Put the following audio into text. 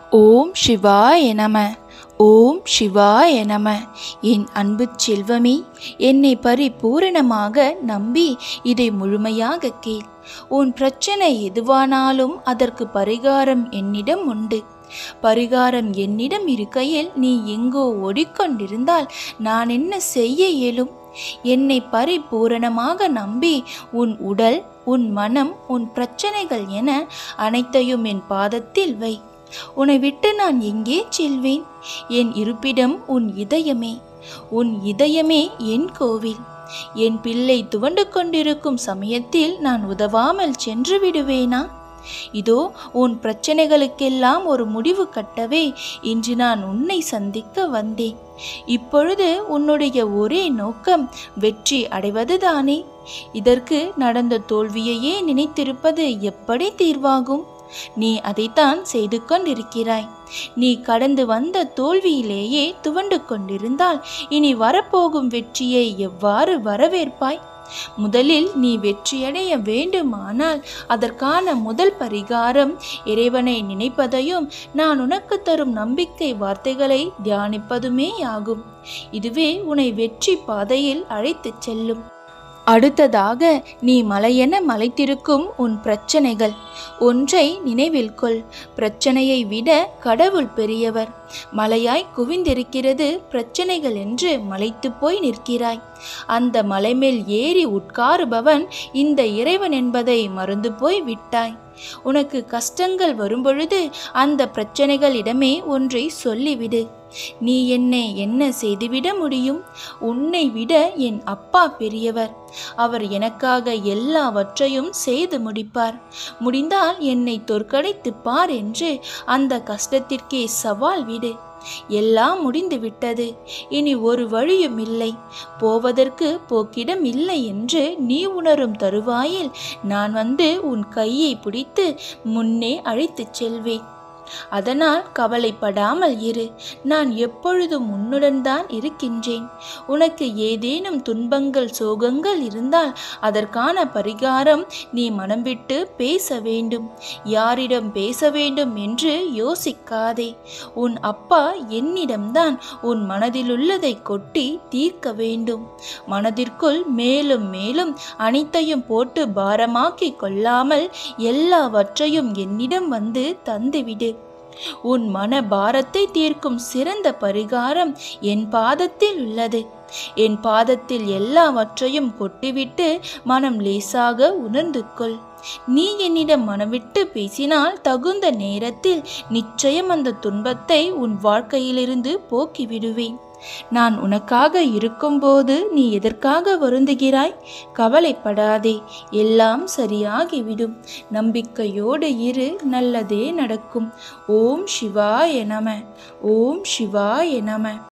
ஓம் சிவாய நம ஓம் சிவாய நம என் அன்பு செல்வமே என்னை பரிபூரணமாக நம்பி இதை முழுமையாக கேள் உன் பிரச்சனை எதுவானாலும் அதற்கு பரிகாரம் என்னிடம் உண்டு பரிகாரம் என்னிடம் இருக்கையில் நீ எங்கோ ஓடிக்கொண்டிருந்தால் நான் என்ன செய்ய இயலும் என்னை பரிபூரணமாக நம்பி உன் உடல் உன் மனம் உன் பிரச்சனைகள் என அனைத்தையும் என் பாதத்தில் வை உன்னை விட்டு நான் எங்கே செல்வேன் என் இருப்பிடம் உன் இதயமே உன் இதயமே என் கோவில் என் பிள்ளை துவண்டு கொண்டிருக்கும் சமயத்தில் நான் உதவாமல் சென்று விடுவேனா இதோ உன் பிரச்சனைகளுக்கெல்லாம் ஒரு முடிவு கட்டவே இன்று நான் உன்னை சந்திக்க வந்தேன் இப்பொழுது உன்னுடைய ஒரே நோக்கம் வெற்றி அடைவதுதானே இதற்கு நடந்த தோல்வியையே நினைத்திருப்பது எப்படி தீர்வாகும் நீ அதைத்தான் செய்து கொண்டிருக்கிறாய் நீ கடந்து வந்த தோல்வியிலேயே துவண்டு கொண்டிருந்தால் இனி வரப்போகும் வெற்றியை எவ்வாறு வரவேற்பாய் முதலில் நீ வெற்றியடைய வேண்டுமானால் அதற்கான முதல் பரிகாரம் இறைவனை நினைப்பதையும் நான் உனக்கு தரும் நம்பிக்கை வார்த்தைகளை தியானிப்பதுமே ஆகும் இதுவே உன்னை வெற்றி பாதையில் அழைத்துச் செல்லும் அடுத்ததாக நீ மலையென மலைத்திருக்கும் உன் பிரச்சனைகள் ஒன்றை நினைவில் கொள் பிரச்சனையை விட கடவுள் பெரியவர் மலையாய் குவிந்திருக்கிறது பிரச்சனைகள் என்று மலைத்து போய் நிற்கிறாய் அந்த மலைமேல் ஏறி உட்காருபவன் இந்த இறைவன் என்பதை மறந்து போய் விட்டாய் உனக்கு கஷ்டங்கள் வரும்பொழுது அந்த பிரச்சனைகளிடமே ஒன்றை சொல்லிவிடு நீ என்னை என்ன செய்துவிட முடியும் உன்னை விட என் அப்பா பெரியவர் அவர் எனக்காக எல்லாவற்றையும் செய்து முடிப்பார் முடிந்தால் என்னை தோற்கடித்து பார் என்று அந்த கஷ்டத்திற்கே சவால் விடு எல்லாம் முடிந்து விட்டது இனி ஒரு வழியும் இல்லை போவதற்கு போக்கிடம் இல்லை என்று நீ உணரும் தருவாயில் நான் வந்து உன் கையை பிடித்து முன்னே அழைத்துச் செல்வேன் அதனால் கவலைப்படாமல் இரு நான் எப்பொழுதும் உன்னுடன் தான் இருக்கின்றேன் உனக்கு ஏதேனும் துன்பங்கள் சோகங்கள் இருந்தால் அதற்கான பரிகாரம் நீ மனம் விட்டு பேச வேண்டும் யாரிடம் பேச வேண்டும் என்று யோசிக்காதே உன் அப்பா என்னிடம்தான் உன் மனதிலுள்ளதை கொட்டி தீர்க்க வேண்டும் மனதிற்குள் மேலும் மேலும் அனைத்தையும் போட்டு பாரமாக்கி கொள்ளாமல் எல்லாவற்றையும் என்னிடம் வந்து தந்துவிடு உன் மன பாரத்தை தீர்க்கும் சிறந்த பரிகாரம் என் பாதத்தில் உள்ளது என் பாதத்தில் எல்லாவற்றையும் கொட்டிவிட்டு மனம் லேசாக உணர்ந்து கொள் நீ என்னிடம் மனவிட்டு பேசினால் தகுந்த நேரத்தில் நிச்சயம் அந்த துன்பத்தை உன் வாழ்க்கையிலிருந்து போக்கி விடுவேன் நான் உனக்காக இருக்கும்போது நீ எதற்காக வருந்துகிறாய் கவலைப்படாதே எல்லாம் சரியாகிவிடும் நம்பிக்கையோடு இரு நல்லதே நடக்கும் ஓம் சிவாய நம ஓம் சிவாய நம